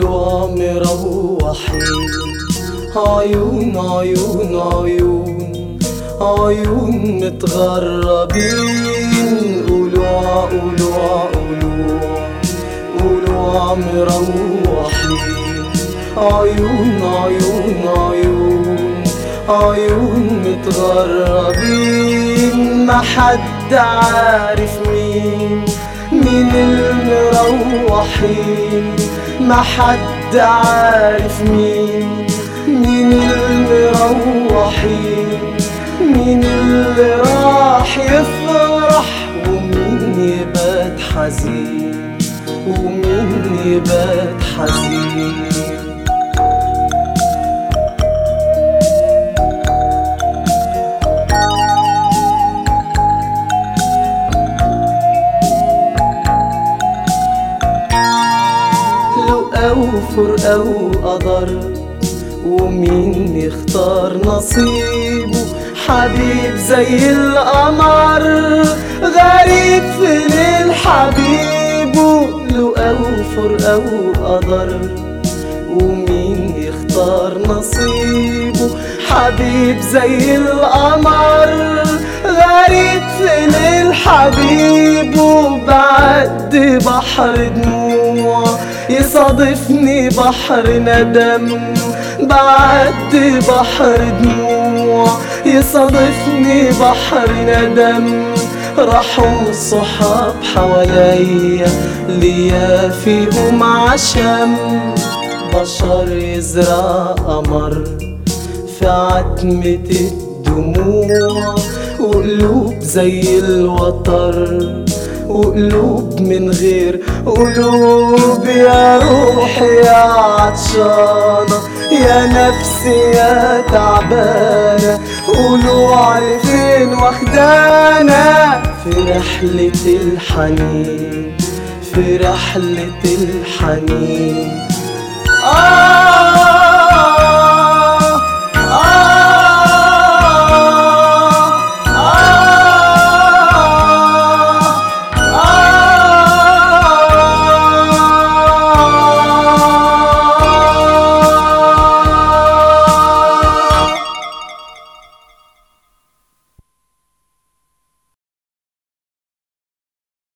قولوا مروحين عيون عيون عيون عيون متغربين قولوا قولوا قولوا قولوا مروحين عيون عيون عيون عيون متغربين ما حد عارف مين مين المروحين ما حد عارف مين مين المروحين مين اللي راح يفرح ومين يبات حزين ومين يبات حزين لقى وفرقة وقدر ومين يختار نصيبه حبيب زي القمر غريب في ليل حبيبه لقى وفرقة وقدر ومين يختار نصيبه حبيب زي القمر غريب في ليل حبيبه بعد بحر دموع يصادفني بحر ندم بعد بحر دموع يصادفني بحر ندم راحوا الصحاب حواليا ليا فيهم عشم بشر يزرع قمر في عتمة الدموع وقلوب زي الوتر وقلوب من غير قلوب يا روحي يا عطشانة يا نفسي يا تعبانة قولوا علي فين واخدانا في رحلة الحنين في رحلة الحنين